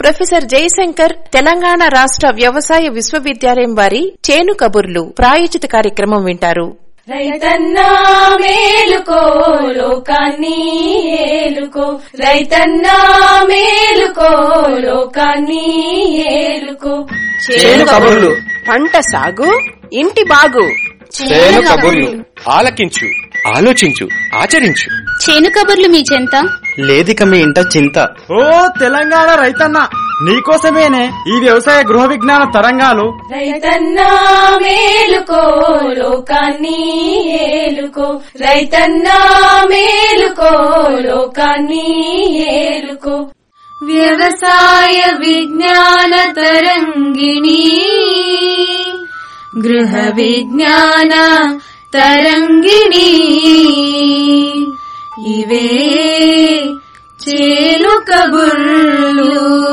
professor Jayashankar Telangana రాష్ట్ర వ్యవసాయ విశ్వవిద్యాలయం వారి చేను కబుర్లు ప్రాయోజిత కార్యక్రమం వింటారు రైతన్నా మేలుకో లోకాన్ని ఏలుకో రైతన్నా మేలుకో లోకాన్ని ఏలుకో చేను కబుర్లు పంట సాగు ఇంటి బాగు చేను కబుర్లు ఆలకించు ఆలోచించు ఆచరించు చేను కబుర్లు మీ చెంత లేదిక మీ ఇంట చింత ఓ తెలంగాణ రైతన్న నీకోసమేనే ఈ వ్యవసాయ గృహ విజ్ఞాన తరంగాలు రైతన్నా మేలుకో లోకాన్ని ఏలుకో రైతన్నా మేలుకో లోకాన్ని ఏలుకో వ్యవసాయ విజ్ఞాన తరంగిణి గృహ విజ్ఞాన తరంగిణి ఇవే చేలు కబుర్లు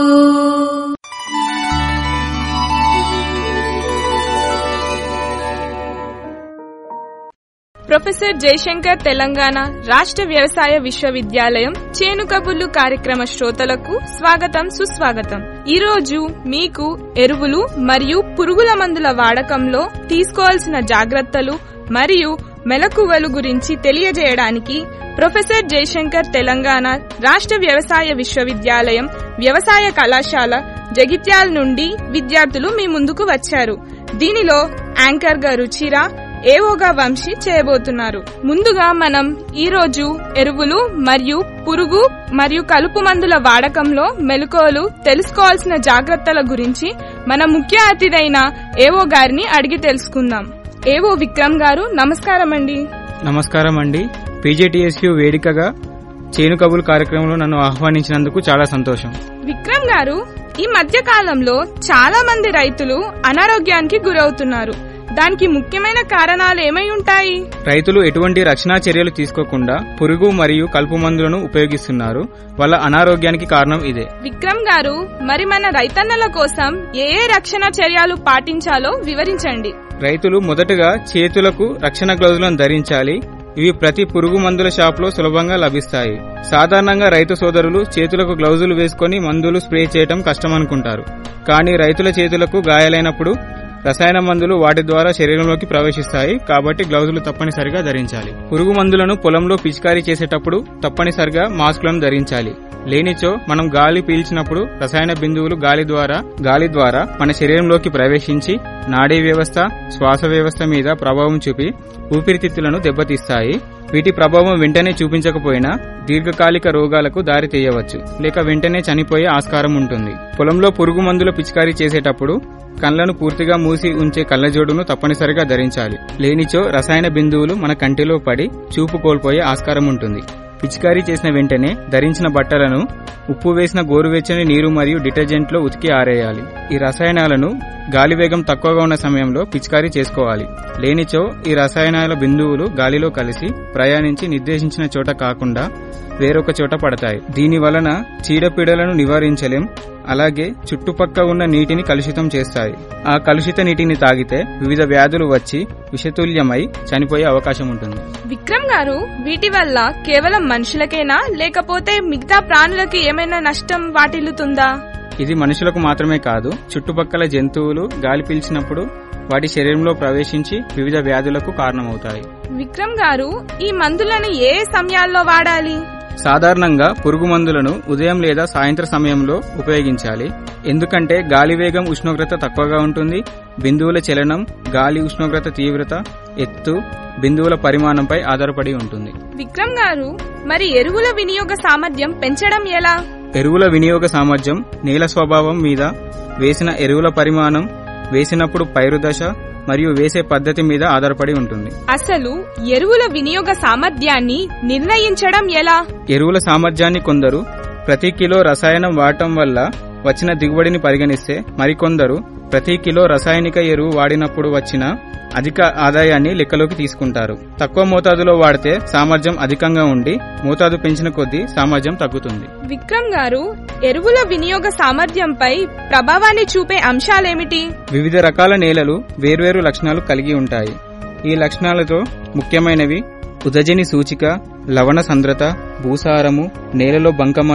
ప్రొఫెసర్ జయశంకర్ తెలంగాణ రాష్ట్ర వ్యవసాయ విశ్వవిద్యాలయం చేను కబుర్లు కార్యక్రమ శ్రోతలకు స్వాగతం సుస్వాగతం ఈ రోజు మీకు ఎరువులు మరియు పురుగుల మందుల వాడకంలో తీసుకోవాల్సిన జాగ్రత్తలు మరియు మెలకువలు గురించి తెలియజేయడానికి ప్రొఫెసర్ జయశంకర్ తెలంగాణ రాష్ట్ర వ్యవసాయ విశ్వవిద్యాలయం వ్యవసాయ కళాశాల జగిత్యాల నుండి విద్యార్థులు మీ ముందుకు వచ్చారు దీనిలో యాంకర్ గా రుచిరా ఏవోగా వంశీ చేయబోతున్నారు ముందుగా మనం ఈ రోజు ఎరువులు మరియు పురుగు మరియు కలుపు మందుల వాడకంలో మెలకువలు తెలుసుకోవాల్సిన జాగ్రత్తల గురించి మన ముఖ్య అతిథైన ఏవో గారిని అడిగి తెలుసుకుందాం ఏవో విక్రమ్ గారు నమస్కారం అండి నమస్కారం అండి పీజేటీఎస్యు వేదికగా చేను కబుల్ కార్యక్రమంలో నన్ను ఆహ్వానించినందుకు చాలా సంతోషం విక్రమ్ గారు ఈ మధ్య కాలంలో చాలా మంది రైతులు అనారోగ్యానికి గురవుతున్నారు దానికి ముఖ్యమైన కారణాలు ఏమై ఉంటాయి రైతులు ఎటువంటి రక్షణా చర్యలు తీసుకోకుండా పురుగు మరియు కలుపు మందులను ఉపయోగిస్తున్నారు వాళ్ళ అనారోగ్యానికి కారణం ఇదే విక్రమ్ గారు మరి మన రైతన్నల కోసం ఏ ఏ రక్షణ చర్యలు పాటించాలో వివరించండి రైతులు మొదటగా చేతులకు రక్షణ గ్లౌజులను ధరించాలి ఇవి ప్రతి పురుగు మందుల షాపులో సులభంగా లభిస్తాయి సాధారణంగా రైతు సోదరులు చేతులకు గ్లౌజులు వేసుకొని మందులు స్ప్రే చేయటం కష్టమనుకుంటారు కానీ రైతుల చేతులకు గాయాలైనప్పుడు రసాయన మందులు వాటి ద్వారా శరీరంలోకి ప్రవేశిస్తాయి కాబట్టి గ్లౌజులు తప్పనిసరిగా ధరించాలి పురుగు మందులను పొలంలో పిచికారీ చేసేటప్పుడు తప్పనిసరిగా మాస్కులను ధరించాలి లేనిచో మనం గాలి పీల్చినప్పుడు రసాయన బిందువులు గాలి ద్వారా గాలి ద్వారా మన శరీరంలోకి ప్రవేశించి నాడీ వ్యవస్థ శ్వాస వ్యవస్థ మీద ప్రభావం చూపి ఊపిరితిత్తులను దెబ్బతీస్తాయి వీటి ప్రభావం వెంటనే చూపించకపోయినా దీర్ఘకాలిక రోగాలకు దారి తీయవచ్చు లేక వెంటనే చనిపోయే ఆస్కారం ఉంటుంది పొలంలో పురుగు మందుల పిచికారీ చేసేటప్పుడు కళ్లను పూర్తిగా మూసి ఉంచే కళ్ళజోడును తప్పనిసరిగా ధరించాలి లేనిచో రసాయన బిందువులు మన కంటిలో పడి చూపు కోల్పోయే ఆస్కారం ఉంటుంది పిచికారీ చేసిన వెంటనే ధరించిన బట్టలను ఉప్పు వేసిన గోరువెచ్చని నీరు మరియు డిటర్జెంట్లో ఉతికి ఆరేయాలి ఈ రసాయనాలను గాలి వేగం తక్కువగా ఉన్న సమయంలో పిచికారీ చేసుకోవాలి లేనిచో ఈ రసాయనాల బిందువులు గాలిలో కలిసి ప్రయాణించి నిర్దేశించిన చోట కాకుండా వేరొక చోట పడతాయి దీని వలన చీడపీడలను నివారించలేం అలాగే చుట్టుపక్క ఉన్న నీటిని కలుషితం చేస్తాయి ఆ కలుషిత నీటిని తాగితే వివిధ వ్యాధులు వచ్చి విషతుల్యమై చనిపోయే అవకాశం ఉంటుంది విక్రమ్ గారు వీటి వల్ల కేవలం మనుషులకేనా లేకపోతే మిగతా ప్రాణులకి ఏమైనా నష్టం వాటిల్లుతుందా ఇది మనుషులకు మాత్రమే కాదు చుట్టుపక్కల జంతువులు గాలి పీల్చినప్పుడు వాటి శరీరంలో ప్రవేశించి వివిధ వ్యాధులకు కారణమవుతాయి విక్రమ్ గారు ఈ మందులను ఏ ఏ సమయాల్లో వాడాలి సాధారణంగా పురుగు మందులను ఉదయం లేదా సాయంత్ర సమయంలో ఉపయోగించాలి ఎందుకంటే గాలి వేగం ఉష్ణోగ్రత తక్కువగా ఉంటుంది బిందువుల చలనం గాలి ఉష్ణోగ్రత తీవ్రత ఎత్తు బిందువుల పరిమాణంపై ఆధారపడి ఉంటుంది విక్రమ్ గారు మరి ఎరువుల వినియోగ సామర్థ్యం పెంచడం ఎలా ఎరువుల వినియోగ సామర్థ్యం నేల స్వభావం మీద వేసిన ఎరువుల పరిమాణం వేసినప్పుడు పైరుదశ మరియు వేసే పద్ధతి మీద ఆధారపడి ఉంటుంది అసలు ఎరువుల వినియోగ సామర్థ్యాన్ని నిర్ణయించడం ఎలా ఎరువుల సామర్థ్యాన్ని కొందరు ప్రతి కిలో రసాయనం వాడటం వల్ల వచ్చిన దిగుబడిని పరిగణిస్తే మరికొందరు ప్రతి కిలో రసాయనిక ఎరువు వాడినప్పుడు వచ్చిన అధిక ఆదాయాన్ని లెక్కలోకి తీసుకుంటారు తక్కువ మోతాదులో వాడితే సామర్థ్యం అధికంగా ఉండి మోతాదు పెంచిన కొద్దీ సామర్థ్యం తగ్గుతుంది విక్రమ్ గారు ఎరువుల వినియోగ సామర్థ్యంపై ప్రభావాన్ని చూపే అంశాలేమిటి వివిధ రకాల నేలలు వేర్వేరు లక్షణాలు కలిగి ఉంటాయి ఈ లక్షణాలతో ముఖ్యమైనవి ఉదజని సూచిక లవణ సంద్రత భూసారము నేలలో బంకమన్ను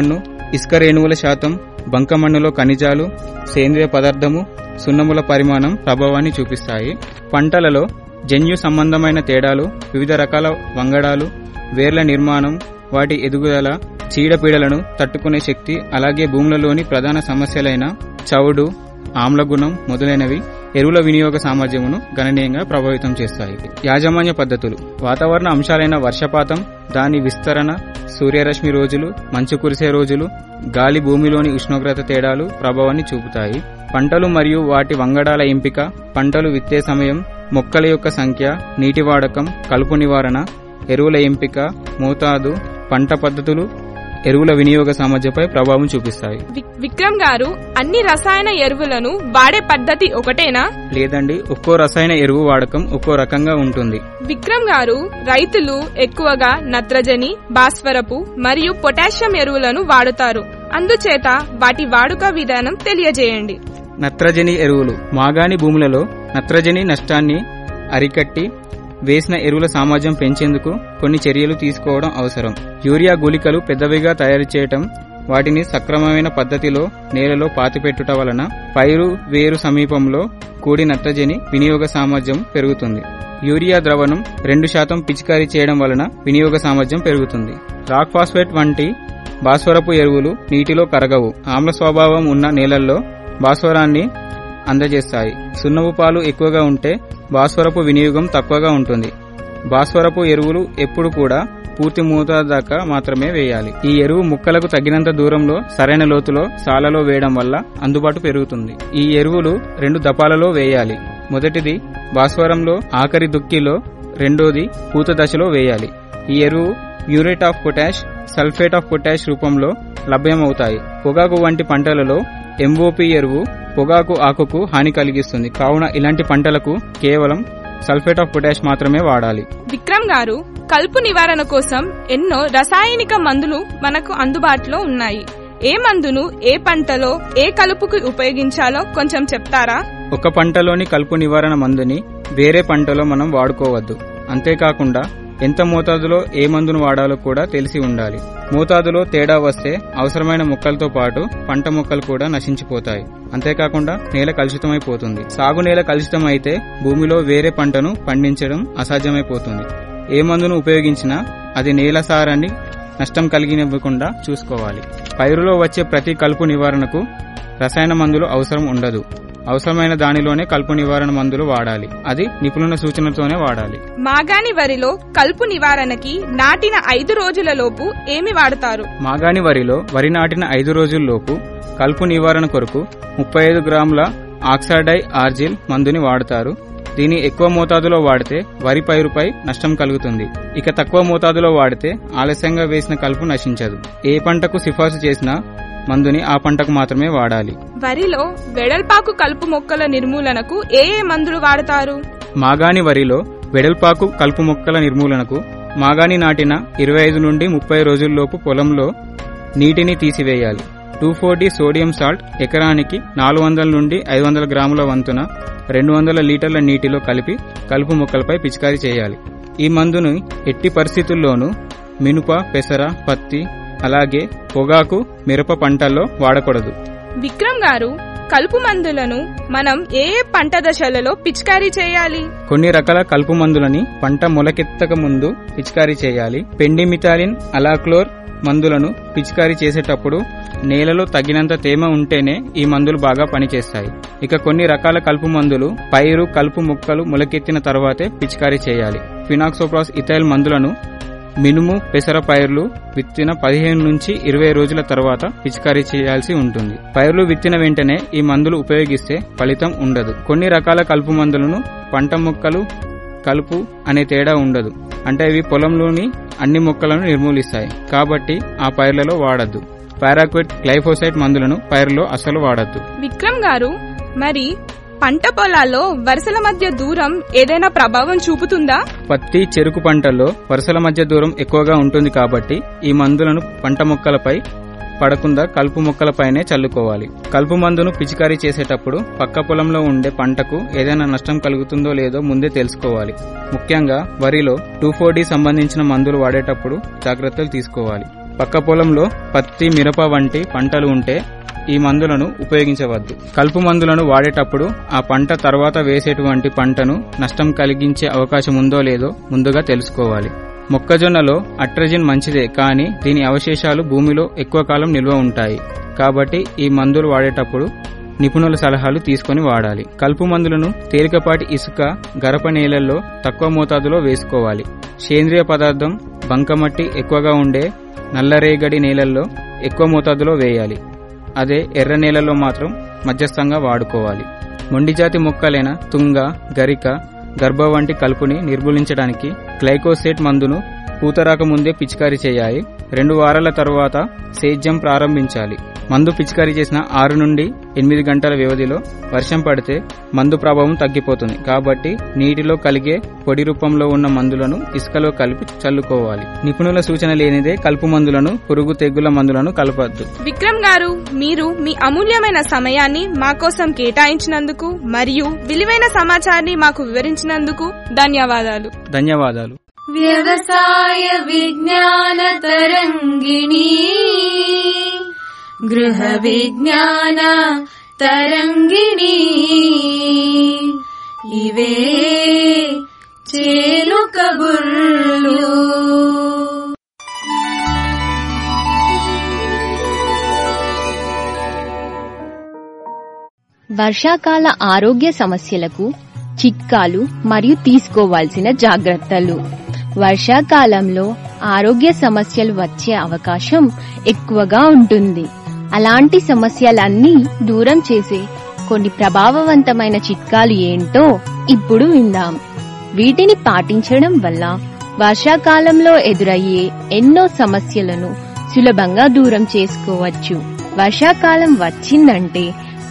ఇసుక రేణువుల శాతం బంకమన్నులో ఖనిజాలు సేంద్రియ పదార్థము సున్నముల పరిమాణం ప్రభావాన్ని చూపిస్తాయి పంటలలో జన్యు సంబంధమైన తేడాలు వివిధ రకాల వంగడాలు వేర్ల నిర్మాణం వాటి ఎదుగుదల చీడపీడలను తట్టుకునే శక్తి అలాగే భూములలోని ప్రధాన సమస్యలైన చవుడు ఆమ్లగుణం మొదలైనవి ఎరువుల వినియోగ సామర్థ్యమును గణనీయంగా ప్రభావితం చేస్తాయి యాజమాన్య పద్ధతులు వాతావరణ అంశాలైన వర్షపాతం దాని విస్తరణ సూర్యరశ్మి రోజులు మంచు కురిసే రోజులు గాలి భూమిలోని ఉష్ణోగ్రత తేడాలు ప్రభావాన్ని చూపుతాయి పంటలు మరియు వాటి వంగడాల ఎంపిక పంటలు విత్తే సమయం మొక్కల యొక్క సంఖ్య నీటి వాడకం కలుపు నివారణ ఎరువుల ఎంపిక మోతాదు పంట పద్ధతులు ఎరువుల వినియోగ సామర్థ్యపై ప్రభావం చూపిస్తాయి వి- విక్రమ్ గారు అన్ని రసాయన ఎరువులను వాడే పద్ధతి ఒకటేనా లేదండి ఒక్కో రసాయన ఎరువు వాడకం ఒక్కో రకంగా ఉంటుంది విక్రమ్ గారు రైతులు ఎక్కువగా నత్రజని భాస్వరపు మరియు పొటాషియం ఎరువులను వాడుతారు అందుచేత వాటి వాడుక విధానం తెలియజేయండి నత్రజని ఎరువులు మాగాణి భూములలో నత్రజని నష్టాన్ని అరికట్టి వేసిన ఎరువుల సామర్థ్యం పెంచేందుకు కొన్ని చర్యలు తీసుకోవడం అవసరం యూరియా గుళికలు పెద్దవిగా తయారు చేయటం వాటిని సక్రమమైన పద్ధతిలో నేలలో పాతిపెట్టుట వలన పైరు వేరు సమీపంలో కూడి నత్రజని వినియోగ సామర్థ్యం పెరుగుతుంది యూరియా ద్రవణం రెండు శాతం పిచికారీ చేయడం వలన వినియోగ సామర్థ్యం పెరుగుతుంది రాక్ ఫాస్ఫేట్ వంటి భాస్వరపు ఎరువులు నీటిలో కరగవు ఆమ్ల స్వభావం ఉన్న నేలల్లో భాస్వరాన్ని అందజేస్తాయి సున్నపు పాలు ఎక్కువగా ఉంటే భాస్వరపు వినియోగం తక్కువగా ఉంటుంది భాస్వరపు ఎరువులు ఎప్పుడు కూడా పూర్తి మోతాదు దాకా మాత్రమే వేయాలి ఈ ఎరువు ముక్కలకు తగినంత దూరంలో సరైన లోతులో సాలలో వేయడం వల్ల అందుబాటు పెరుగుతుంది ఈ ఎరువులు రెండు దపాలలో వేయాలి మొదటిది భాస్వరంలో ఆఖరి దుక్కిలో రెండోది పూత దశలో వేయాలి ఈ ఎరువు muriate of potash sulphate of potash రూపంలో లభ్యమవుతాయి పొగాకు వంటి పంటలలో ఎంఓపి ఎరువు పొగాకు ఆకుకు హాని కలిగిస్తుంది కావున ఇలాంటి పంటలకు కేవలం సల్ఫేట్ ఆఫ్ పొటాష్ మాత్రమే వాడాలి విక్రమ్ గారు కలుపు నివారణ కోసం ఎన్నో రసాయనిక మందులు మనకు అందుబాటులో ఉన్నాయి ఏ మందును ఏ పంటలో ఏ కలుపుకు ఉపయోగించాలో కొంచెం చెప్తారా ఒక పంటలోని కలుపు నివారణ మందుని వేరే పంటలో మనం వాడుకోవద్దు అంతేకాకుండా ఎంత మోతాదులో ఏ మందును వాడాలో కూడా తెలిసి ఉండాలి మోతాదులో తేడా వస్తే అవసరమైన మొక్కలతో పాటు పంట మొక్కలు కూడా నశించిపోతాయి అంతేకాకుండా నేల కలుషితమైపోతుంది సాగు నేల కలుషితం అయితే భూమిలో వేరే పంటను పండించడం అసాధ్యమైపోతుంది ఏ మందును ఉపయోగించినా అది నేల సారాన్ని నష్టం కలిగినివ్వకుండా చూసుకోవాలి పైరులో వచ్చే ప్రతి కలుపు నివారణకు రసాయన మందులు అవసరం ఉండదు అవసరమైన దానిలోనే కలుపు నివారణ మందులు వాడాలి అది నిపుణుల సూచనతోనే వాడాలి మాగాని వరిలో కలుపు నివారణకి నాటిన ఐదు రోజుల లోపు ఏమి వాడతారు మాగాణి వరిలో వరి నాటిన ఐదు రోజుల్లోపు కలుపు నివారణ కొరకు ముప్పై ఐదు గ్రాముల ఆక్సాడై ఆర్జిల్ మందుని వాడతారు దీన్ని ఎక్కువ మోతాదులో వాడితే వరి పైరుపై నష్టం కలుగుతుంది ఇక తక్కువ మోతాదులో వాడితే ఆలస్యంగా వేసిన కలుపు నశించదు ఏ పంటకు సిఫార్సు చేసినా మందుని ఆ పంటకు మాత్రమే వాడాలి వరిలో వెడల్పాకు కలుపు మొక్కల నిర్మూలనకు ఏ ఏ మందులు వాడతారు మాగాణి వరిలో వెడల్పాకు కలుపు మొక్కల నిర్మూలనకు మాగాణి నాటిన ఇరవై ఐదు నుండి ముప్పై రోజుల్లోపు పొలంలో నీటిని తీసివేయాలి టూ ఫోర్టీ సోడియం సాల్ట్ ఎకరానికి నాలుగు వందల నుండి ఐదు వందల గ్రాముల వంతున రెండు వందల లీటర్ల నీటిలో కలిపి కలుపు మొక్కలపై పిచికారీ చేయాలి ఈ మందును ఎట్టి పరిస్థితుల్లోనూ మినుప పెసర పత్తి అలాగే పొగాకు మిరప పంటల్లో వాడకూడదు విక్రమ్ గారు కలుపు మందులను మనం ఏ ఏ పంట దశలలో పిచికారీ చేయాలి కొన్ని రకాల కలుపు మందులని పంట మొలకెత్తక ముందు పిచికారీ చేయాలి పెండిమిథాలిన్ అలాక్లోర్ మందులను పిచికారీ చేసేటప్పుడు నేలలో తగినంత తేమ ఉంటేనే ఈ మందులు బాగా పనిచేస్తాయి ఇక కొన్ని రకాల కలుపు మందులు పైరు కలుపు మొక్కలు మొలకెత్తిన తర్వాతే పిచికారీ చేయాలి ఫినాక్సోప్రాస్ ఇథైల్ మందులను మినుము పెసర పైర్లు విత్తిన పదిహేను నుంచి ఇరవై రోజుల తర్వాత పిచికారీ చేయాల్సి ఉంటుంది పైర్లు విత్తిన వెంటనే ఈ మందులు ఉపయోగిస్తే ఫలితం ఉండదు కొన్ని రకాల కలుపు మందులను పంట మొక్కలు కలుపు అనే తేడా ఉండదు అంటే ఇవి పొలంలోని అన్ని మొక్కలను నిర్మూలిస్తాయి కాబట్టి ఆ పైర్లలో వాడద్దు పారాక్విట్ గ్లైఫోసైట్ మందులను పైర్లో అసలు వాడద్దు విక్రమ్ గారు మరి పంట పొలాల్లో వరుసల మధ్య దూరం ఏదైనా ప్రభావం చూపుతుందా పత్తి చెరుకు పంటల్లో వరుసల మధ్య దూరం ఎక్కువగా ఉంటుంది కాబట్టి ఈ మందులను పంట మొక్కలపై పడకుండా కలుపు మొక్కలపైనే చల్లుకోవాలి కలుపు మందును పిచికారీ చేసేటప్పుడు పక్క పొలంలో ఉండే పంటకు ఏదైనా నష్టం కలుగుతుందో లేదో ముందే తెలుసుకోవాలి ముఖ్యంగా వరిలో టూ ఫోర్ సంబంధించిన మందులు వాడేటప్పుడు జాగ్రత్తలు తీసుకోవాలి పక్క పొలంలో పత్తి మిరప వంటి పంటలు ఉంటే ఈ మందులను ఉపయోగించవద్దు కలుపు మందులను వాడేటప్పుడు ఆ పంట తర్వాత వేసేటువంటి పంటను నష్టం కలిగించే అవకాశం ఉందో లేదో ముందుగా తెలుసుకోవాలి మొక్కజొన్నలో అట్రజిన్ మంచిదే కానీ దీని అవశేషాలు భూమిలో ఎక్కువ కాలం నిల్వ ఉంటాయి కాబట్టి ఈ మందులు వాడేటప్పుడు నిపుణుల సలహాలు తీసుకొని వాడాలి కలుపు మందులను తేలికపాటి ఇసుక గరప నేలల్లో తక్కువ మోతాదులో వేసుకోవాలి సేంద్రియ పదార్థం బంకమట్టి ఎక్కువగా ఉండే నల్లరేగడి నేలల్లో ఎక్కువ మోతాదులో వేయాలి అదే ఎర్ర నేలల్లో మాత్రం మధ్యస్థంగా వాడుకోవాలి మొండిజాతి మొక్కలైన తుంగ గరిక గర్భ వంటి కలుపుని నిర్మూలించడానికి గ్లైకోసేట్ మందును పూతరాక ముందే పిచికారీ చేయాలి రెండు వారాల తరువాత సేద్యం ప్రారంభించాలి మందు పిచికారీ చేసిన ఆరు నుండి ఎనిమిది గంటల వ్యవధిలో వర్షం పడితే మందు ప్రభావం తగ్గిపోతుంది కాబట్టి నీటిలో కలిగే పొడి రూపంలో ఉన్న మందులను ఇసుకలో కలిపి చల్లుకోవాలి నిపుణుల సూచన లేనిదే కలుపు మందులను పురుగు తెగుల మందులను కలపద్దు విక్రమ్ గారు మీరు మీ అమూల్యమైన సమయాన్ని మా కోసం కేటాయించినందుకు మరియు విలువైన సమాచారాన్ని మాకు వివరించినందుకు ధన్యవాదాలు ధన్యవాదాలు వ్యవసాయ విజ్ఞాన తరంగిణి గృహ విజ్ఞాన తరంగిణి ఇవే చేను కబుర్లు వర్షాకాల ఆరోగ్య సమస్యలకు చిట్కాలు మరియు తీసుకోవాల్సిన జాగ్రత్తలు వర్షాకాలంలో ఆరోగ్య సమస్యలు వచ్చే అవకాశం ఎక్కువగా ఉంటుంది అలాంటి సమస్యలన్నీ దూరం చేసే కొన్ని ప్రభావవంతమైన చిట్కాలు ఏంటో ఇప్పుడు విందాం వీటిని పాటించడం వల్ల వర్షాకాలంలో ఎదురయ్యే ఎన్నో సమస్యలను సులభంగా దూరం చేసుకోవచ్చు వర్షాకాలం వచ్చిందంటే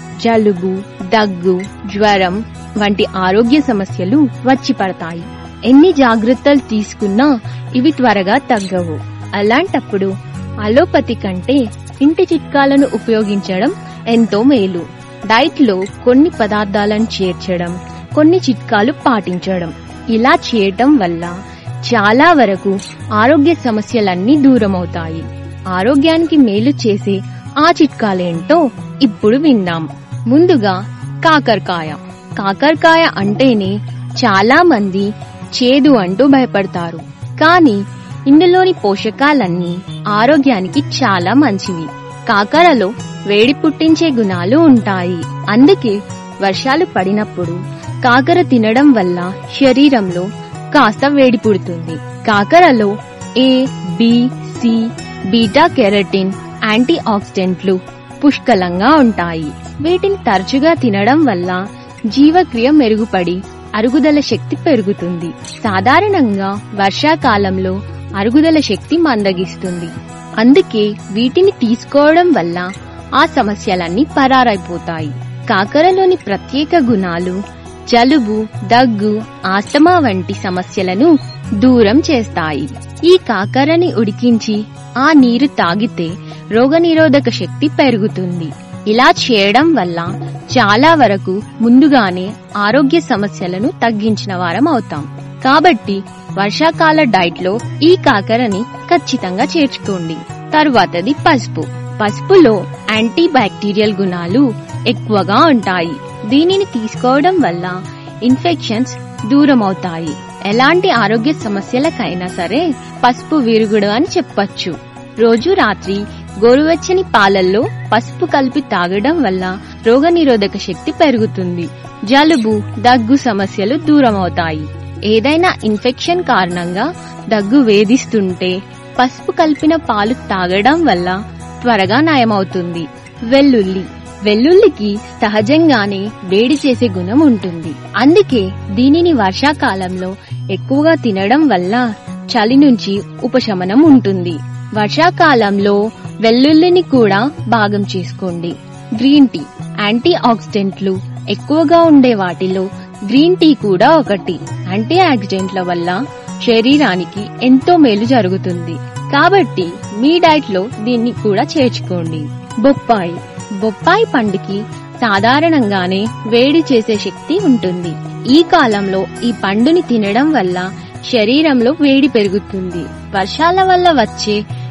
జలుబు దగ్గు జ్వరం వంటి ఆరోగ్య సమస్యలు వచ్చి పడతాయి ఎన్ని జాగ్రత్తలు తీసుకున్నా ఇవి త్వరగా తగ్గవు అలాంటప్పుడు అలోపతి కంటే ఇంటి చిట్కాలను ఉపయోగించడం ఎంతో మేలు డైట్ లో కొన్ని పదార్థాలను చేర్చడం కొన్ని చిట్కాలు పాటించడం ఇలా చేయటం వల్ల చాలా వరకు ఆరోగ్య సమస్యలన్నీ దూరమవుతాయి ఆరోగ్యానికి మేలు చేసే ఆ చిట్కాలేంటో ఇప్పుడు విందాం ముందుగా కాకరకాయ కాకరకాయ అంటేనే చాలా మంది చేదు అంటూ భయపడతారు కానీ ఇందులోని పోషకాలన్నీ ఆరోగ్యానికి చాలా మంచివి కాకరలో వేడి పుట్టించే గుణాలు ఉంటాయి అందుకే వర్షాలు పడినప్పుడు కాకర తినడం వల్ల శరీరంలో కాస్త వేడి పుడుతుంది కాకరలో A B C beta carotene యాంటీ ఆక్సిడెంట్లు పుష్కలంగా ఉంటాయి వీటిని తరచుగా తినడం వల్ల జీవక్రియ మెరుగుపడి అరుగుదల శక్తి పెరుగుతుంది సాధారణంగా వర్షాకాలంలో అరుగుదల శక్తి మందగిస్తుంది అందుకే వీటిని తీసుకోవడం వల్ల ఆ సమస్యలన్నీ పరారైపోతాయి కాకరలోని ప్రత్యేక గుణాలు జలుబు దగ్గు ఆస్తమా వంటి సమస్యలను దూరం చేస్తాయి ఈ కాకరని ఉడికించి ఆ నీరు తాగితే రోగనిరోధక శక్తి పెరుగుతుంది ఇలా చేయడం వల్ల చాలా వరకు ముందుగానే ఆరోగ్య సమస్యలను తగ్గించిన వారం అవుతాం కాబట్టి వర్షాకాల డైట్ లో ఈ కాకరని ఖచ్చితంగా చేర్చుకోండి తరువాతది పసుపు పసుపులో యాంటీ బ్యాక్టీరియల్ గుణాలు ఎక్కువగా ఉంటాయి దీనిని తీసుకోవడం వల్ల ఇన్ఫెక్షన్స్ దూరం అవుతాయి ఎలాంటి ఆరోగ్య సమస్యలకైనా సరే పసుపు విరుగుడు అని చెప్పొచ్చు రోజు రాత్రి గోరువెచ్చని పాలల్లో పసుపు కలిపి తాగడం వల్ల రోగనిరోధక శక్తి పెరుగుతుంది జలుబు దగ్గు సమస్యలు దూరం అవుతాయి ఏదైనా ఇన్ఫెక్షన్ కారణంగా దగ్గు వేధిస్తుంటే పసుపు కలిపిన పాలు తాగడం వల్ల త్వరగా నయమవుతుంది వెల్లుల్లి వెల్లుల్లికి సహజంగానే వేడి చేసే గుణం ఉంటుంది అందుకే దీనిని వర్షాకాలంలో ఎక్కువగా తినడం వల్ల చలి నుంచి ఉపశమనం ఉంటుంది వర్షాకాలంలో వెల్లుల్లిని కూడా భాగం చేసుకోండి గ్రీన్ టీ యాంటీ ఆక్సిడెంట్లు ఎక్కువగా ఉండే వాటిలో గ్రీన్ టీ కూడా ఒకటి యాంటీ ఆక్సిడెంట్ల వల్ల శరీరానికి ఎంతో మేలు జరుగుతుంది కాబట్టి మీ డైట్ లో దీన్ని కూడా చేర్చుకోండి బొప్పాయి బొప్పాయి పండుకి సాధారణంగానే వేడి చేసే శక్తి ఉంటుంది ఈ కాలంలో ఈ పండుని తినడం వల్ల శరీరంలో వేడి పెరుగుతుంది వర్షాల వల్ల వచ్చే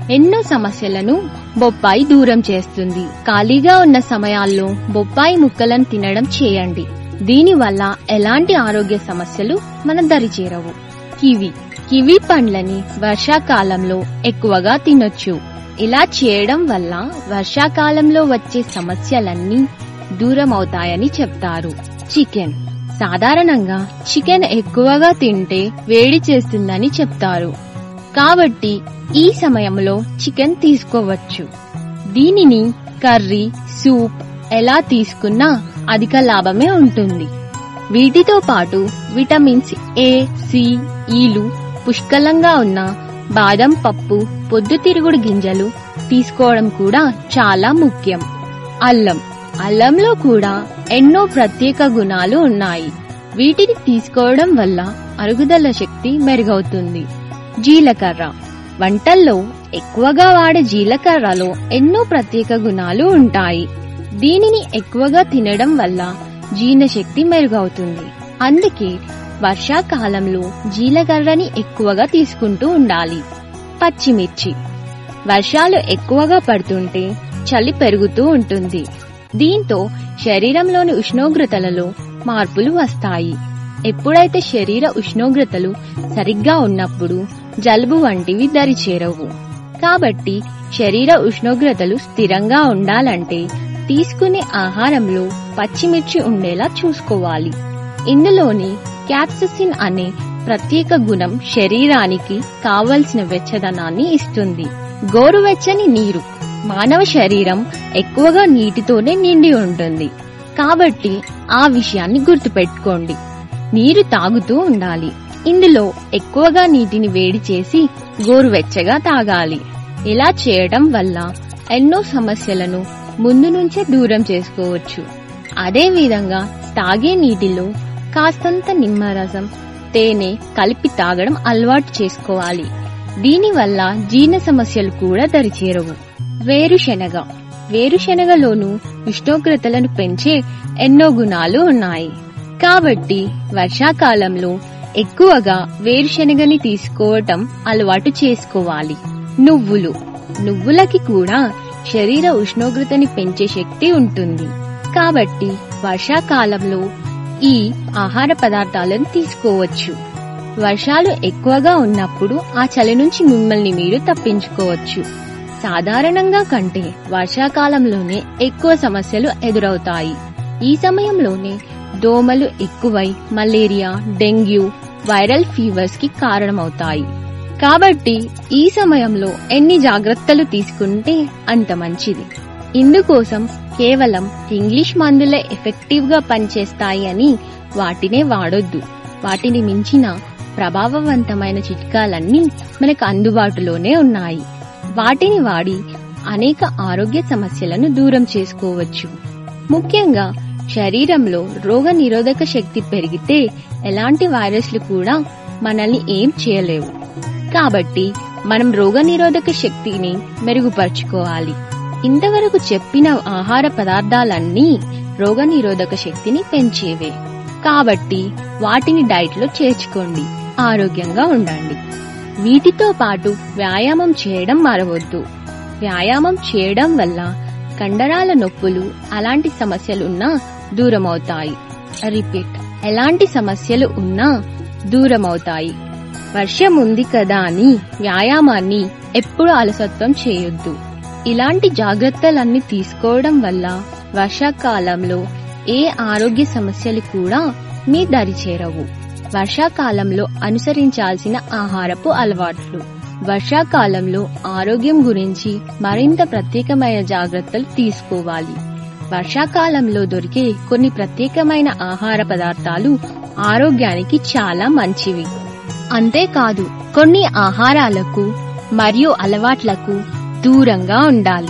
ఎన్నో సమస్యలను బొప్పాయి దూరం చేస్తుంది ఖాళీగా ఉన్న సమయాల్లో బొప్పాయి ముక్కలను తినడం చేయండి దీనివల్ల ఎలాంటి ఆరోగ్య సమస్యలు మన దరి చేరవు కివి కివి పండ్లని వర్షాకాలంలో ఎక్కువగా తినొచ్చు ఇలా చేయడం వల్ల వర్షాకాలంలో వచ్చే సమస్యలన్నీ దూరం అవుతాయని చెప్తారు చికెన్ సాధారణంగా చికెన్ ఎక్కువగా తింటే వేడి చేస్తుందని చెప్తారు కాబట్టి ఈ సమయంలో చికెన్ తీసుకోవచ్చు దీనిని కర్రీ సూప్ ఎలా తీసుకున్నా అధిక లాభమే ఉంటుంది వీటితో పాటు విటమిన్స్ ఏ సి ఈలు పుష్కలంగా ఉన్న బాదం పప్పు పొద్దుతిరుగుడు గింజలు తీసుకోవడం కూడా చాలా ముఖ్యం అల్లం అల్లంలో కూడా ఎన్నో ప్రత్యేక గుణాలు ఉన్నాయి వీటిని తీసుకోవడం వల్ల అరుగుదల శక్తి మెరుగవుతుంది జీలకర్ర వంటల్లో ఎక్కువగా వాడే జీలకర్రలో ఎన్నో ప్రత్యేక గుణాలు ఉంటాయి దీనిని ఎక్కువగా తినడం వల్ల జీర్ణశక్తి మెరుగవుతుంది అందుకే వర్షాకాలంలో జీలకర్రని ఎక్కువగా తీసుకుంటూ ఉండాలి పచ్చిమిర్చి వర్షాలు ఎక్కువగా పడుతుంటే చలి పెరుగుతూ ఉంటుంది దీంతో శరీరంలోని ఉష్ణోగ్రతలలో మార్పులు వస్తాయి ఎప్పుడైతే శరీర ఉష్ణోగ్రతలు సరిగ్గా ఉన్నప్పుడు జలుబు వంటివి దరిచేరవు కాబట్టి శరీర ఉష్ణోగ్రతలు స్థిరంగా ఉండాలంటే తీసుకునే ఆహారంలో పచ్చిమిర్చి ఉండేలా చూసుకోవాలి ఇందులోని క్యాప్ససిన్ అనే ప్రత్యేక గుణం శరీరానికి కావలసిన వెచ్చదనాన్ని ఇస్తుంది గోరువెచ్చని నీరు మానవ శరీరం ఎక్కువగా నీటితోనే నిండి ఉంటుంది కాబట్టి ఆ విషయాన్ని గుర్తుపెట్టుకోండి నీరు తాగుతూ ఉండాలి ఇందులో ఎక్కువగా నీటిని వేడి చేసి గోరువెచ్చగా తాగాలి ఇలా చేయడం వల్ల ఎన్నో సమస్యలను ముందు నుంచే దూరం చేసుకోవచ్చు అదే విధంగా తాగే నీటిలో కాస్తంత నిమ్మరసం తేనె కలిపి తాగడం అలవాటు చేసుకోవాలి దీనివల్ల జీర్ణ సమస్యలు కూడా దరిచేరవు వేరుశెనగ వేరుశెనగలోను ఉష్ణోగ్రతలను పెంచే ఎన్నో గుణాలు ఉన్నాయి కాబట్టి వర్షాకాలంలో ఎక్కువగా వేరుశెనగని తీసుకోవటం అలవాటు చేసుకోవాలి నువ్వులు నువ్వులకి కూడా శరీర ఉష్ణోగ్రతని పెంచే శక్తి ఉంటుంది కాబట్టి వర్షాకాలంలో ఈ ఆహార పదార్థాలను తీసుకోవచ్చు వర్షాలు ఎక్కువగా ఉన్నప్పుడు ఆ చలి నుంచి మిమ్మల్ని మీరు తప్పించుకోవచ్చు సాధారణంగా కంటే వర్షాకాలంలోనే ఎక్కువ సమస్యలు ఎదురవుతాయి ఈ సమయంలోనే దోమలు ఎక్కువై మలేరియా డెంగ్యూ వైరల్ ఫీవర్స్ కి కారణమవుతాయి కాబట్టి ఈ సమయంలో ఎన్ని జాగ్రత్తలు తీసుకుంటే అంత మంచిది ఇందుకోసం కేవలం ఇంగ్లీష్ మందులే ఎఫెక్టివ్ గా పనిచేస్తాయి అని వాటినే వాడొద్దు వాటిని మించిన ప్రభావవంతమైన చిట్కాలన్నీ మనకు అందుబాటులోనే ఉన్నాయి వాటిని వాడి అనేక ఆరోగ్య సమస్యలను దూరం చేసుకోవచ్చు ముఖ్యంగా శరీరంలో రోగ నిరోధక శక్తి పెరిగితే ఎలాంటి వైరస్లు కూడా మనల్ని ఏం చేయలేవు కాబట్టి మనం రోగ నిరోధక శక్తిని మెరుగుపరుచుకోవాలి ఇంతవరకు చెప్పిన ఆహార పదార్థాలన్నీ రోగ నిరోధక శక్తిని పెంచేవే కాబట్టి వాటిని డైట్ లో చేర్చుకోండి ఆరోగ్యంగా ఉండండి వీటితో పాటు వ్యాయామం చేయడం మరవద్దు వ్యాయామం చేయడం వల్ల కండరాల నొప్పులు అలాంటి సమస్యలున్నా దూరమవుతాయి రిపీట్ ఎలాంటి సమస్యలు ఉన్నా దూరమవుతాయి వర్షం ఉంది కదా అని వ్యాయామాన్ని ఎప్పుడు అలసత్వం చేయొద్దు ఇలాంటి జాగ్రత్తలన్నీ తీసుకోవడం వల్ల వర్షాకాలంలో ఏ ఆరోగ్య సమస్యలు కూడా మీ దరి చేరవు వర్షాకాలంలో అనుసరించాల్సిన ఆహారపు అలవాట్లు వర్షాకాలంలో ఆరోగ్యం గురించి మరింత ప్రత్యేకమైన జాగ్రత్తలు తీసుకోవాలి వర్షాకాలంలో దొరికే కొన్ని ప్రత్యేకమైన ఆహార పదార్థాలు ఆరోగ్యానికి చాలా మంచివి అంతేకాదు కొన్ని ఆహారాలకు మరియు అలవాట్లకు దూరంగా ఉండాలి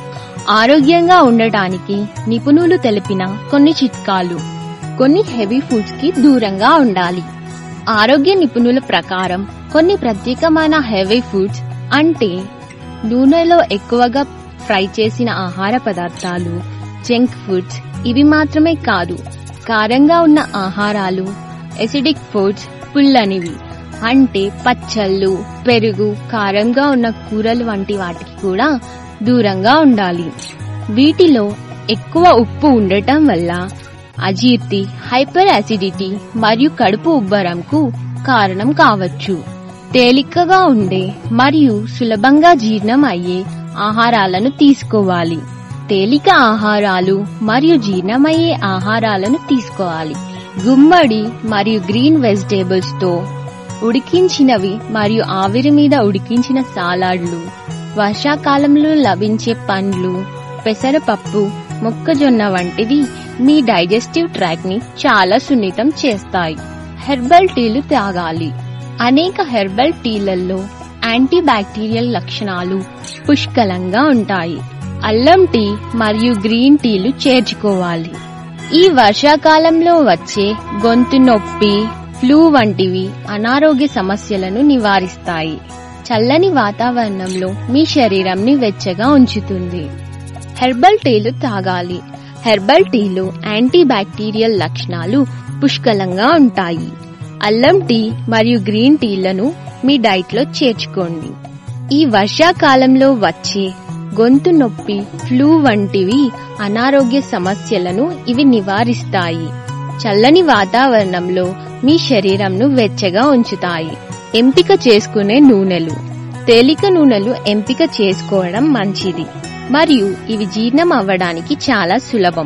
ఆరోగ్యంగా ఉండటానికి నిపుణులు తెలిపిన కొన్ని చిట్కాలు కొన్ని హెవీ ఫుడ్స్ కి దూరంగా ఉండాలి ఆరోగ్య నిపుణుల ప్రకారం కొన్ని ప్రత్యేకమైన హెవీ ఫుడ్స్ అంటే నూనెలో ఎక్కువగా ఫ్రై చేసిన ఆహార పదార్థాలు జంక్ ఫుడ్స్ ఇవి మాత్రమే కాదు కారంగా ఉన్న ఆహారాలు ఎసిడిక్ ఫుడ్స్ పుల్లనివి అంటే పచ్చళ్ళు పెరుగు కారంగా ఉన్న కూరలు వంటి వాటికి కూడా దూరంగా ఉండాలి వీటిలో ఎక్కువ ఉప్పు ఉండటం వల్ల అజీర్తి హైపర్ యాసిడిటీ మరియు కడుపు ఉబ్బరంకు కారణం కావచ్చు తేలికగా ఉండే మరియు సులభంగా జీర్ణం అయ్యే ఆహారాలను తీసుకోవాలి తేలిక ఆహారాలు మరియు జీర్ణమయ్యే ఆహారాలను తీసుకోవాలి గుమ్మడి మరియు గ్రీన్ వెజిటేబుల్స్ తో ఉడికించినవి మరియు ఆవిరి మీద ఉడికించిన సాలాడ్లు వర్షాకాలంలో లభించే పండ్లు పెసరపప్పు మొక్కజొన్న వంటివి మీ డైజెస్టివ్ ట్రాక్ ని చాలా సున్నితం చేస్తాయి హెర్బల్ టీలు తాగాలి అనేక హెర్బల్ టీలలో యాంటీ బ్యాక్టీరియల్ లక్షణాలు పుష్కలంగా ఉంటాయి అల్లం టీ మరియు గ్రీన్ టీలు చేర్చుకోవాలి ఈ వర్షాకాలంలో వచ్చే గొంతు నొప్పి ఫ్లూ వంటివి అనారోగ్య సమస్యలను నివారిస్తాయి చల్లని వాతావరణంలో మీ శరీరంని వెచ్చగా ఉంచుతుంది హెర్బల్ టీలు తాగాలి హెర్బల్ టీలో యాంటీ బ్యాక్టీరియల్ లక్షణాలు పుష్కలంగా ఉంటాయి అల్లం టీ మరియు గ్రీన్ టీలను మీ డైట్ లో చేర్చుకోండి ఈ వర్షాకాలంలో వచ్చే గొంతు నొప్పి ఫ్లూ వంటివి అనారోగ్య సమస్యలను ఇవి నివారిస్తాయి చల్లని వాతావరణంలో మీ శరీరంను వెచ్చగా ఉంచుతాయి ఎంపిక చేసుకునే నూనెలు తేలిక నూనెలు ఎంపిక చేసుకోవడం మంచిది మరియు ఇవి జీర్ణం అవ్వడానికి చాలా సులభం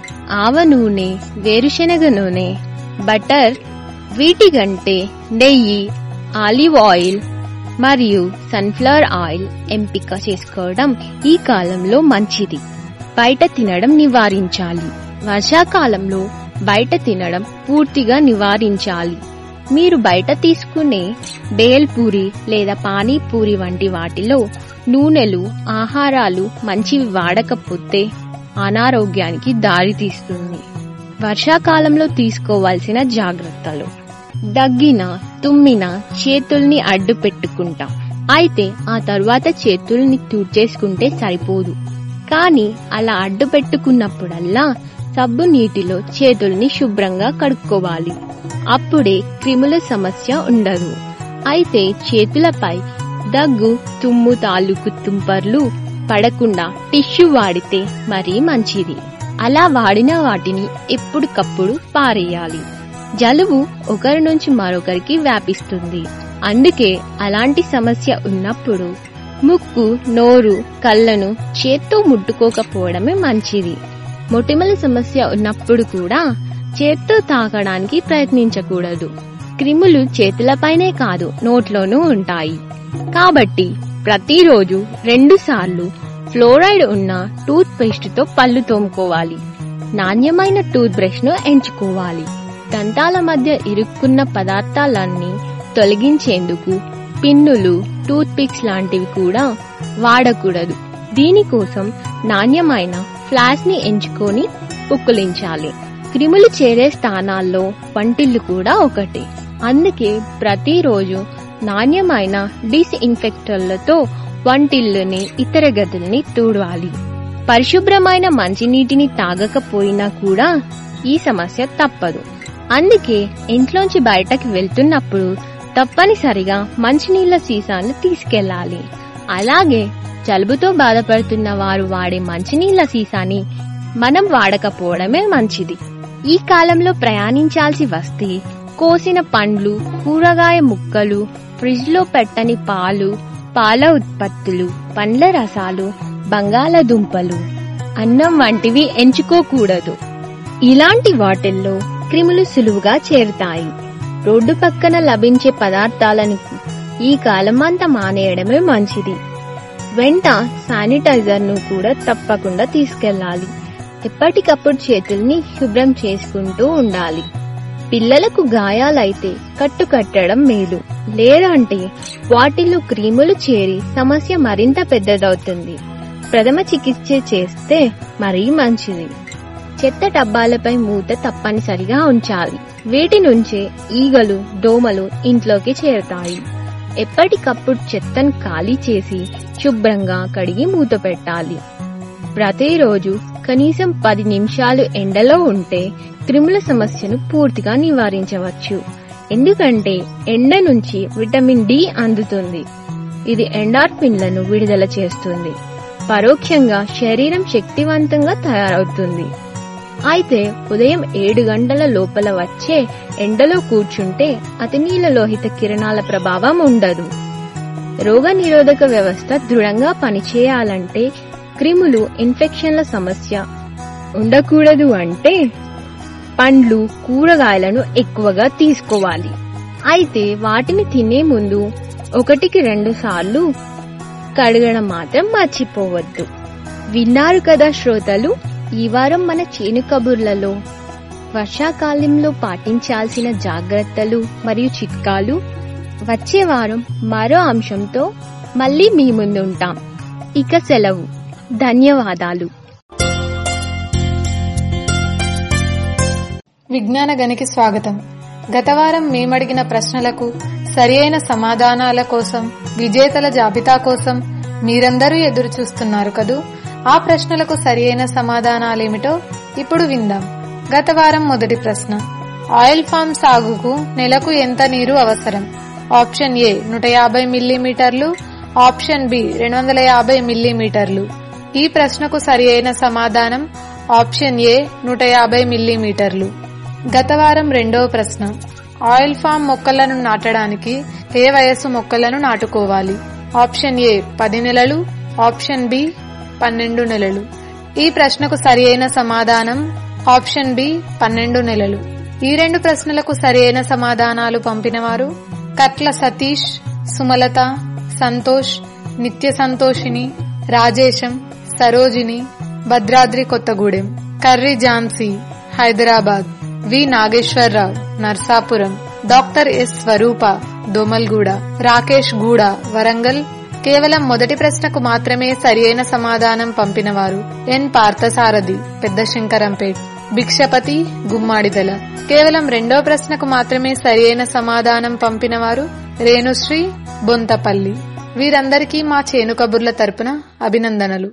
ఆవ నూనె వేరుశెనగ నూనె బటర్ వీటి కంటే నెయ్యి ఆలివ్ ఆయిల్ మరియు సన్ఫ్లవర్ ఆయిల్ ఎంపిక చేసుకోవడం ఈ కాలంలో మంచిది బయట తినడం నివారించాలి వర్షాకాలంలో బయట తినడం పూర్తిగా నివారించాలి మీరు బయట తీసుకునే బేల్ పూరి లేదా పానీపూరి వంటి వాటిలో నూనెలు ఆహారాలు మంచివి వాడకపోతే అనారోగ్యానికి దారితీస్తుంది వర్షాకాలంలో తీసుకోవాల్సిన జాగ్రత్తలు దగ్గిన తుమ్మిన చేతుల్ని అడ్డు పెట్టుకుంటాం అయితే ఆ తరువాత చేతుల్ని తుడిచేసుకుంటే సరిపోదు కానీ అలా అడ్డు పెట్టుకున్నప్పుడల్లా సబ్బు నీటిలో చేతుల్ని శుభ్రంగా కడుక్కోవాలి అప్పుడే క్రిముల సమస్య ఉండదు అయితే చేతులపై దగ్గు తుమ్ము తాలూకు తుంపర్లు పడకుండా టిష్యూ వాడితే మరీ మంచిది అలా వాడిన వాటిని ఎప్పటికప్పుడు పారేయాలి జలుబు ఒకరి నుంచి మరొకరికి వ్యాపిస్తుంది అందుకే అలాంటి సమస్య ఉన్నప్పుడు ముక్కు నోరు కళ్ళను చేత్తో ముట్టుకోకపోవడమే మంచిది మొటిమల సమస్య ఉన్నప్పుడు కూడా చేత్తో తాకడానికి ప్రయత్నించకూడదు క్రిములు చేతులపైనే కాదు నోట్లోనూ ఉంటాయి కాబట్టి ప్రతిరోజు రెండు సార్లు ఫ్లోరైడ్ ఉన్న టూత్ పేస్ట్ తో పళ్ళు తోముకోవాలి నాణ్యమైన టూత్ బ్రష్ ను ఎంచుకోవాలి దంతాల మధ్య ఇరుక్కున్న పదార్థాలన్నీ తొలగించేందుకు పిన్నులు టూత్ పిక్స్ లాంటివి కూడా వాడకూడదు దీనికోసం నాణ్యమైన ఫ్లాష్ ని ఎంచుకొని పుక్కులించాలి క్రిములు చేరే స్థానాల్లో వంటిల్లు కూడా ఒకటి అందుకే ప్రతిరోజు నాణ్యమైన డిస్ఇన్ఫెక్టర్లతో వంటిల్లుని ఇతర గదుల్ని తూడవాలి పరిశుభ్రమైన మంచినీటిని తాగకపోయినా కూడా ఈ సమస్య తప్పదు అందుకే ఇంట్లోంచి బయటకు వెళ్తున్నప్పుడు తప్పనిసరిగా మంచినీళ్ల సీసాను తీసుకెళ్లాలి అలాగే జలుబుతో బాధపడుతున్న వారు వాడే మంచినీళ్ల సీసాని మనం వాడకపోవడమే మంచిది ఈ కాలంలో ప్రయాణించాల్సి వస్తే కోసిన పండ్లు కూరగాయ ముక్కలు ఫ్రిడ్జ్ లో పెట్టని పాలు పాల ఉత్పత్తులు పండ్ల రసాలు బంగాళదుంపలు అన్నం వంటివి ఎంచుకోకూడదు ఇలాంటి వాటిల్లో క్రిములు సులువుగా చేరుతాయి రోడ్డు పక్కన లభించే పదార్థాలను ఈ కాలమంతా మానేయడమే మంచిది వెంట శానిటైజర్ ను కూడా తప్పకుండా తీసుకెళ్లాలి ఎప్పటికప్పుడు చేతుల్ని శుభ్రం చేసుకుంటూ ఉండాలి పిల్లలకు గాయాలైతే కట్టు కట్టడం మేలు లేదంటే వాటిలో క్రీములు చేరి సమస్య మరింత పెద్దదవుతుంది ప్రథమ చికిత్స చేస్తే మరీ మంచిది చెత్త డబ్బాలపై మూత తప్పనిసరిగా ఉంచాలి వీటి నుంచే ఈగలు దోమలు ఇంట్లోకి చేరుతాయి ఎప్పటికప్పుడు చెత్తను ఖాళీ చేసి శుభ్రంగా కడిగి మూత పెట్టాలి ప్రతిరోజు కనీసం పది నిమిషాలు ఎండలో ఉంటే క్రిముల సమస్యను పూర్తిగా నివారించవచ్చు ఎందుకంటే ఎండ నుంచి విటమిన్ డి అందుతుంది ఇది ఎండార్పిన్లను విడుదల చేస్తుంది పరోక్షంగా శరీరం శక్తివంతంగా తయారవుతుంది అయితే ఉదయం ఏడు గంటల లోపల వచ్చే ఎండలో కూర్చుంటే అతినీల లోహిత కిరణాల ప్రభావం ఉండదు రోగ నిరోధక వ్యవస్థ దృఢంగా పనిచేయాలంటే క్రిములు ఇన్ఫెక్షన్ల సమస్య ఉండకూడదు అంటే పండ్లు కూరగాయలను ఎక్కువగా తీసుకోవాలి అయితే వాటిని తినే ముందు ఒకటికి రెండు సార్లు కడగడం మాత్రం మర్చిపోవద్దు విన్నారు కదా శ్రోతలు ఈ వారం మన చేను కబుర్లలో వర్షాకాలంలో పాటించాల్సిన జాగ్రత్తలు మరియు చిట్కాలు వచ్చే వారం మరో అంశంతో మళ్ళీ మీ ముందుంటాం ఇక సెలవు ధన్యవాదాలు విజ్ఞాన గనికి స్వాగతం గత వారం మేమడిగిన ప్రశ్నలకు సరియైన సమాధానాల కోసం విజేతల జాబితా కోసం మీరందరూ ఎదురు చూస్తున్నారు కదూ ఆ ప్రశ్నలకు సరియైన సమాధానాలేమిటో ఇప్పుడు విందాం గత వారం మొదటి ప్రశ్న ఆయిల్ ఫామ్ సాగుకు నెలకు ఎంత నీరు అవసరం ఆప్షన్ ఏ నూట యాభై మిల్లీమీటర్లు ఆప్షన్ బి రెండు వందల యాభై మిల్లీమీటర్లు ఈ ప్రశ్నకు సరియైన సమాధానం ఆప్షన్ ఏ నూట యాభై మిల్లీమీటర్లు గత వారం రెండవ ప్రశ్న ఆయిల్ ఫామ్ మొక్కలను నాటడానికి ఏ వయస్సు మొక్కలను నాటుకోవాలి ఆప్షన్ ఏ పది నెలలు ఆప్షన్ బి పన్నెండు నెలలు ఈ ప్రశ్నకు సరియైన సమాధానం ఆప్షన్ బి పన్నెండు నెలలు ఈ రెండు ప్రశ్నలకు సరియైన సమాధానాలు పంపినవారు కట్ల Satish Sumalatha Santosh Nitya Santhoshini Rajesham Sarojini Bhadradri Kothagudem Karri Jhansi Hyderabad V Nageswararao Narsapuram doctor S Swarupa Domalguda Rakesh Guda Warangal కేవలం మొదటి ప్రశ్నకు మాత్రమే సరియైన సమాధానం పంపినవారు ఎన్ పార్థసారథి పెద్ద శంకరంపేట్ భిక్షపతి గుమ్మాడిదల కేవలం రెండో ప్రశ్నకు మాత్రమే సరియైన సమాధానం పంపినవారు రేణుశ్రీ బొంతపల్లి వీరందరికీ మా చేను కబుర్ల తరపున అభినందనలు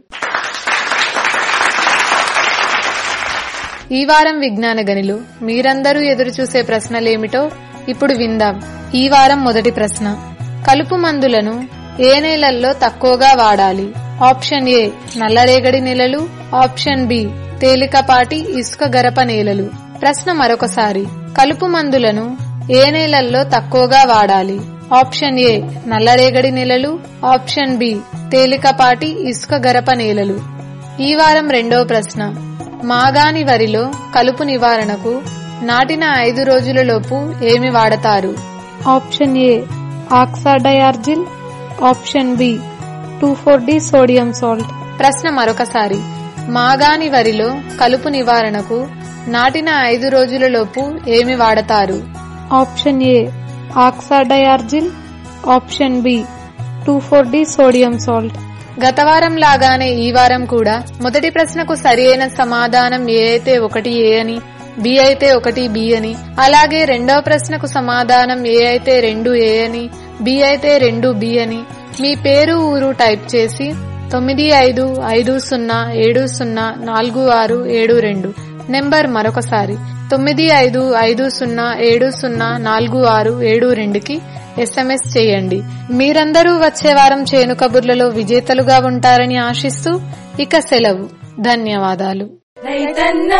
ఈ వారం విజ్ఞాన గనిలో మీరందరూ ఎదురుచూసే ప్రశ్నలేమిటో ఇప్పుడు విందాం ఈ వారం మొదటి ప్రశ్న కలుపు మందులను ఏ నేలల్లో తక్కువగా వాడాలి ఆప్షన్ ఏ నల్లరేగడి నేలలు ఆప్షన్ బి తేలికపాటి ఇసుక గరప నేలలు ప్రశ్న మరొకసారి కలుపు మందులను ఏ నేలల్లో తక్కువగా వాడాలి ఆప్షన్ ఏ నల్లరేగడి నేలలు ఆప్షన్ బి తేలికపాటి ఇసుక గరప నేలలు ఈ వారం రెండవ ప్రశ్న మాగాని వరిలో కలుపు నివారణకు నాటిన ఐదు రోజులలోపు ఏమి వాడతారు option A oxadiargyl option B two four D sodium salt ప్రశ్న మరొకసారి మాగాని వరిలో కలుపు నివారణకు నాటిన ఐదు రోజులలోపు ఏమి వాడతారు option A oxadiargyl option B two four D sodium salt గత వారం లాగానే ఈ వారం కూడా మొదటి ప్రశ్నకు సరియైన సమాధానం ఏ అయితే ఒకటి ఏ అని బి అయితే ఒకటి బి అని అలాగే రెండవ ప్రశ్నకు సమాధానం ఏ అయితే రెండు ఏ అని బి అయితే రెండు బి అని మీ పేరు ఊరు టైప్ చేసి తొమ్మిది ఐదు ఐదు సున్నా ఏడు సున్నా నాలుగు ఆరు ఏడు రెండు నెంబర్ మరొకసారి తొమ్మిది ఐదు ఐదు సున్నా ఏడు సున్నా నాలుగు ఆరు ఏడు రెండుకి ఎస్ఎంఎస్ చేయండి మీరందరూ వచ్చే వారం చేను కబుర్లలో విజేతలుగా ఉంటారని ఆశిస్తూ ఇక సెలవు ధన్యవాదాలు రైతన్నా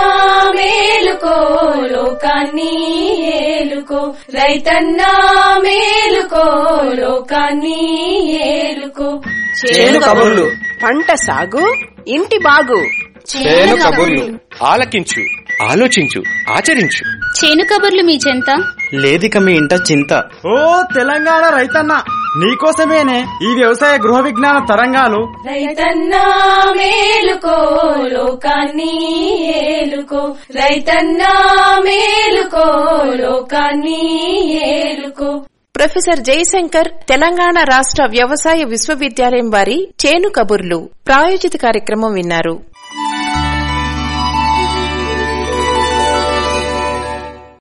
మేలుకో లోకాన్ని ఏలుకో రైతన్నా మేలుకో లోకాన్ని ఏలుకో చేను కబుర్లు పంట సాగు ఇంటి బాగు చేను కబుర్లు ఆలకించు ఆలోచించు ఆచరించు చేను కబుర్లు మీ చెంత లేదిక మీ ఇంట చింత ఓ తెలంగాణ రైతన్న నీకోసమేనే ఈ వ్యవసాయ గృహ విజ్ఞాన తరంగాలు రైతన్నా మేలుకో లోకాన్ని ఏలుకో రైతన్నా మేలుకో లోకాన్ని ఏలుకో ప్రొఫెసర్ జయశంకర్ తెలంగాణ రాష్ట్ర వ్యవసాయ విశ్వవిద్యాలయం వారి చేను కబుర్లు ప్రాయోజిత కార్యక్రమం విన్నారు